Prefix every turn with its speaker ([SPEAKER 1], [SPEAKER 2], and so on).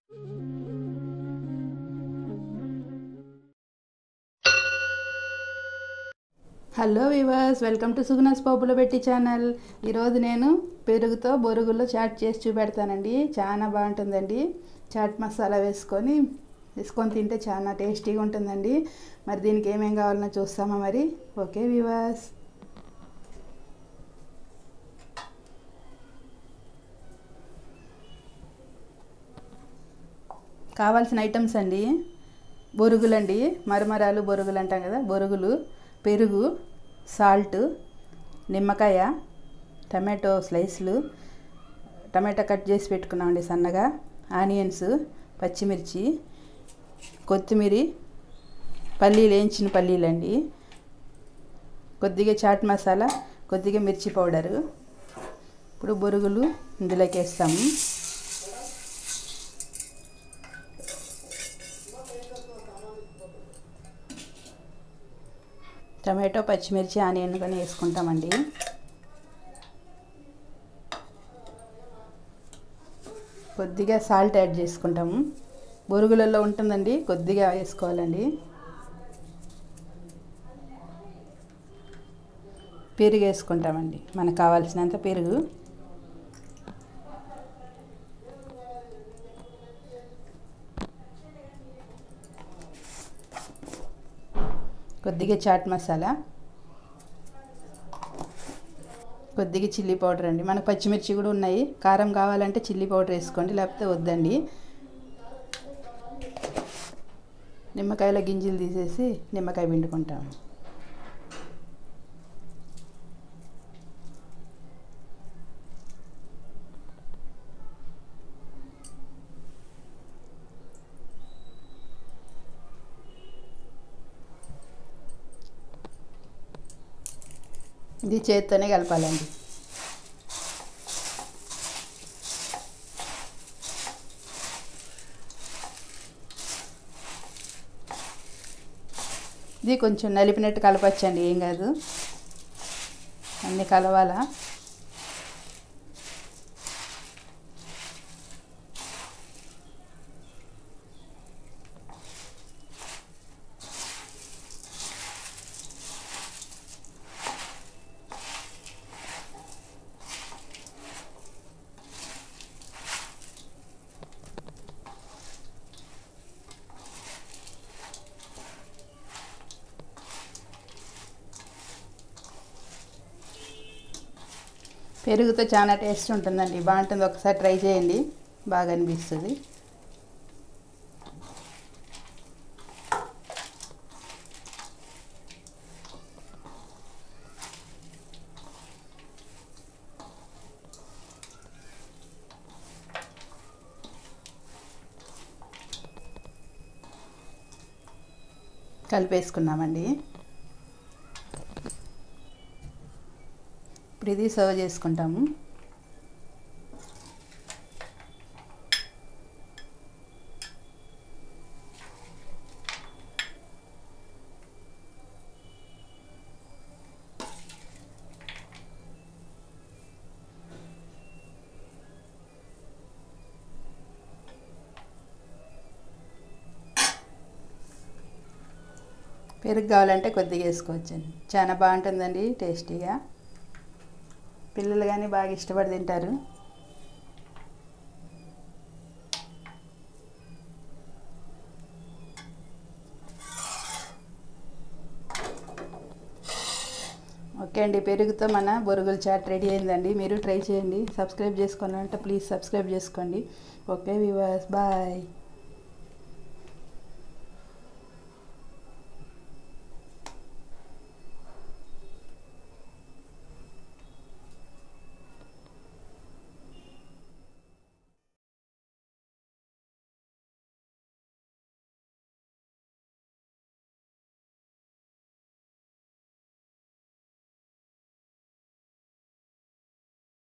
[SPEAKER 1] hello viewers welcome to Suguna's పప్పులో పెట్టి channel ఈరోజు నేను పెరుగుతో బొరుగుల్లో చాట్ చేసి చూపెడతానండి చాలా బాగుంటుందండి చాట్ మసాలా వేసుకొని వేసుకొని తింటే చాలా టేస్టీగా ఉంటుందండి మరి దీనికి ఏమేం కావాలన్నా చూస్తామా మరి ఓకే వివర్స్ కావాల్సిన ఐటమ్స్ అండి బొరుగులండి మరమరాలు బొరుగులు అంటాం కదా బొరుగులు పెరుగు సాల్ట్ నిమ్మకాయ టమాటో స్లైస్లు టమాటా కట్ చేసి పెట్టుకున్నామండి సన్నగా ఆనియన్స్ పచ్చిమిర్చి కొత్తిమీర పల్లీలు వేయించిన పల్లీలండి కొద్దిగా చాట్ మసాలా కొద్దిగా మిర్చి పౌడరు ఇప్పుడు బొరుగులు ఇందులోకి వేస్తాము టమాటో పచ్చిమిర్చి ఆనియన్ కానీ వేసుకుంటామండి కొద్దిగా సాల్ట్ యాడ్ చేసుకుంటాము బొరుగులలో ఉంటుందండి కొద్దిగా వేసుకోవాలండి పెరుగు వేసుకుంటామండి మనకు కావాల్సినంత పెరుగు కొద్దిగా చాట్ మసాలా కొద్దిగా చిల్లీ పౌడర్ అండి మనకు పచ్చిమిర్చి కూడా ఉన్నాయి కారం కావాలంటే చిల్లీ పౌడర్ వేసుకోండి లేకపోతే వద్దండి నిమ్మకాయల గింజలు తీసేసి నిమ్మకాయ పిండుకుంటాం ఇది చేత్తోనే కలపాలండి ఇది కొంచెం నలిపినట్టు కలపచ్చండి ఏం కాదు అన్నీ కలవాలా పెరుగుతో చాలా టేస్ట్ ఉంటుందండి బాగుంటుంది ఒకసారి ట్రై చేయండి బాగా అనిపిస్తుంది కలిపేసుకున్నామండి ఇప్పుడు ఇది సర్వ్ చేసుకుంటాము పెరుగు కావాలంటే కొద్దిగా వేసుకోవచ్చండి చాలా బాగుంటుందండి టేస్టీగా పిల్లలు కానీ బాగా ఇష్టపడి తింటారు ఓకే అండి పెరుగుతో మన బొరుగుల చాట్ రెడీ అయిందండి మీరు ట్రై చేయండి సబ్స్క్రైబ్ చేసుకోవాలంటే ప్లీజ్ సబ్స్క్రైబ్ చేసుకోండి ఓకే వివాస్ బాయ్